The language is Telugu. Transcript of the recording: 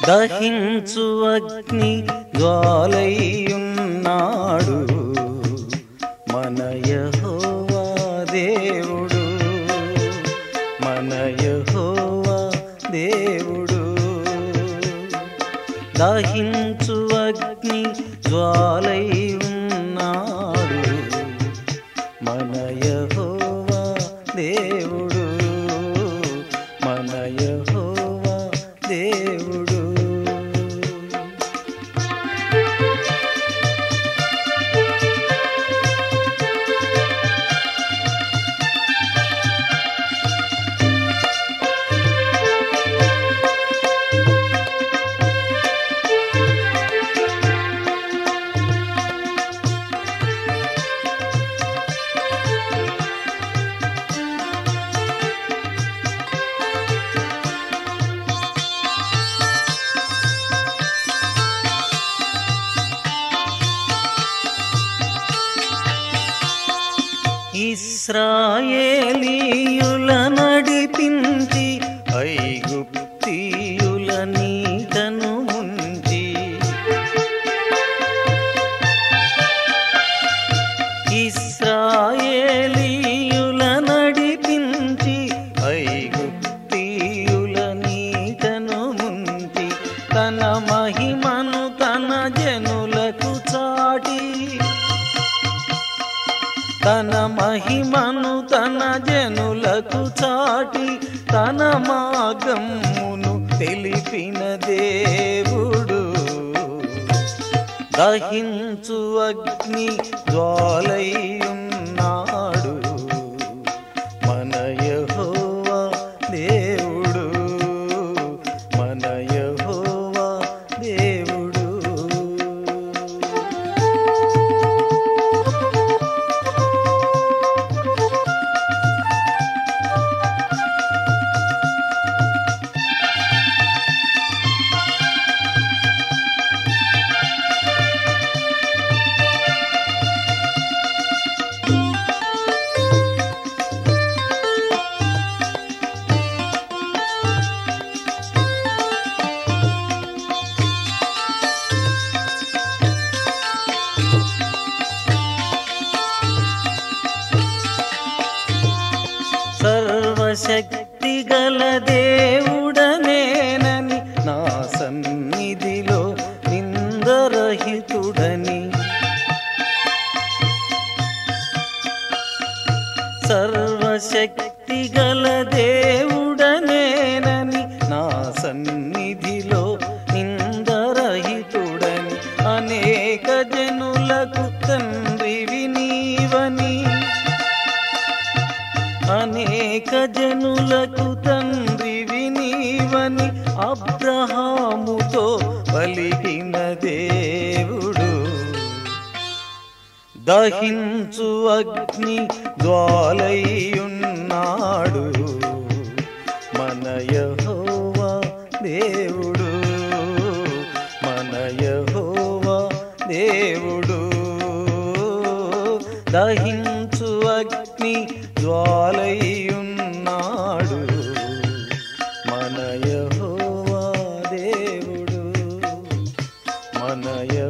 దహించు అగ్ని జ్వాలయ్యున్నాడు మన యెహోవా దేవుడు మన యెహోవా దేవుడు దహించు అగ్ని జ్వాలయ్యున్నాడు మన యెహోవా దేవుడు మన యెహోవా దేవుడు ఇస్రాయేలీయుల నడిపించి ఐగుప్తీయుల నీటను ముంచి ఇస్రాయేలీయుల నడిపించి ఐగుప్తీయుల నీటను ముంచి తన మహిమను తన జనులకు చాటి తన మహిమను తన జనులకు చాటి తన మార్గమును తెలిపిన దేవుడు దహించు అగ్ని జ్వాలయ్యున్నాడు మన యెహోవా దేవుడు మన యెహోవా దేవుడు సర్వశక్తి గల దేవుడనేనని నా సన్నిధిలో నిందరహితుడని సర్వశక్తి గల దేవుడనేనని నా సన్నిధిలో నిందరహితుడని అనేక జనులకు తండ్రివి నీవని అనేక జనులకు తండ్రివి నీవని అబ్రహాముతో పలికిన దేవుడు దహించు అగ్ని జ్వాలయ్యున్నాడు మన యెహోవా దేవుడు మన యెహోవా దేవుడు దహించు అగ్ని జ్వాలయ్యున్నాడు మన యెహోవా దేవుడు మన